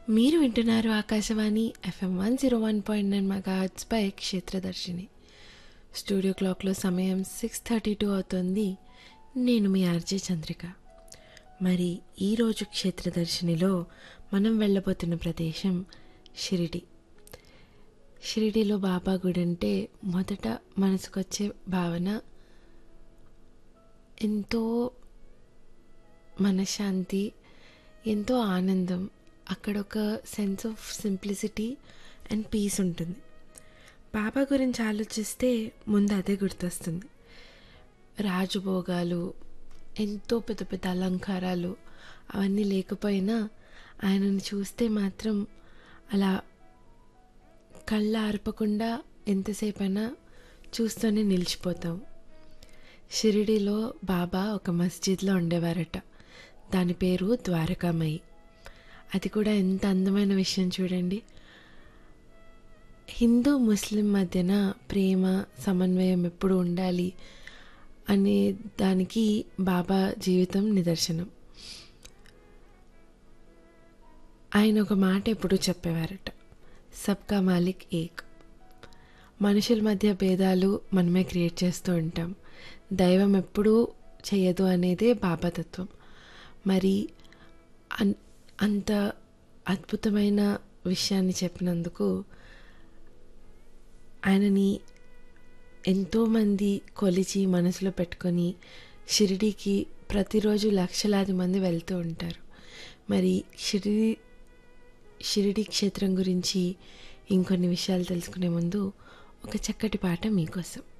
మీరు వింటున్నారు Akashvani FM one zero one point nine మెగాహర్ట్స్పై క్షేత్రదర్శిని స్టూడియో క్లాక్లో సమయం సిక్స్ థర్టీ టూ అవుతుంది నేను మీ ఆర్జే చంద్రిక మరి ఈరోజు క్షేత్రదర్శినిలో మనం వెళ్ళబోతున్న ప్రదేశం షిరిడి షిరిడిలో బాబా గుడి అంటే మొదట మనసుకొచ్చే భావన ఎంతో మనశ్శాంతి ఎంతో ఆనందం అక్కడ ఒక sense of simplicity and peace ఉంటుంది బాబా గురించి ఆలోచిస్తే ముందు అదే గుర్తొస్తుంది రాజభోగాలు ఎంతో పెద్ద పెద్ద అలంకారాలు అవన్నీ లేకపోయినా ఆయనను చూస్తే మాత్రం అలా కళ్ళ ఆర్పకుండా ఎంతసేపైనా చూస్తూనే నిలిచిపోతాం షిరిడిలో బాబా ఒక మస్జిద్లో ఉండేవారట దాని పేరు ద్వారకామయి అది కూడా ఎంత అందమైన విషయం చూడండి హిందూ ముస్లిం మధ్యన ప్రేమ సమన్వయం ఎప్పుడు ఉండాలి అనే దానికి బాబా జీవితం నిదర్శనం ఆయన ఒక మాట ఎప్పుడూ చెప్పేవారట సబ్కా మాలిక్ ఏక్ మనుషుల మధ్య భేదాలు మనమే క్రియేట్ చేస్తూ ఉంటాం దైవం ఎప్పుడూ చేయదు అనేదే బాబా తత్వం మరి అన్ అంత అద్భుతమైన విషయాన్ని చెప్పినందుకు ఆయనని ఎంతోమంది కొలిచి మనసులో పెట్టుకొని షిరిడీకి ప్రతిరోజు లక్షలాది మంది వెళ్తూ ఉంటారు మరి షిరిడి షిరిడి క్షేత్రం గురించి ఇంకొన్ని విషయాలు తెలుసుకునే ముందు ఒక చక్కటి పాట మీకోసం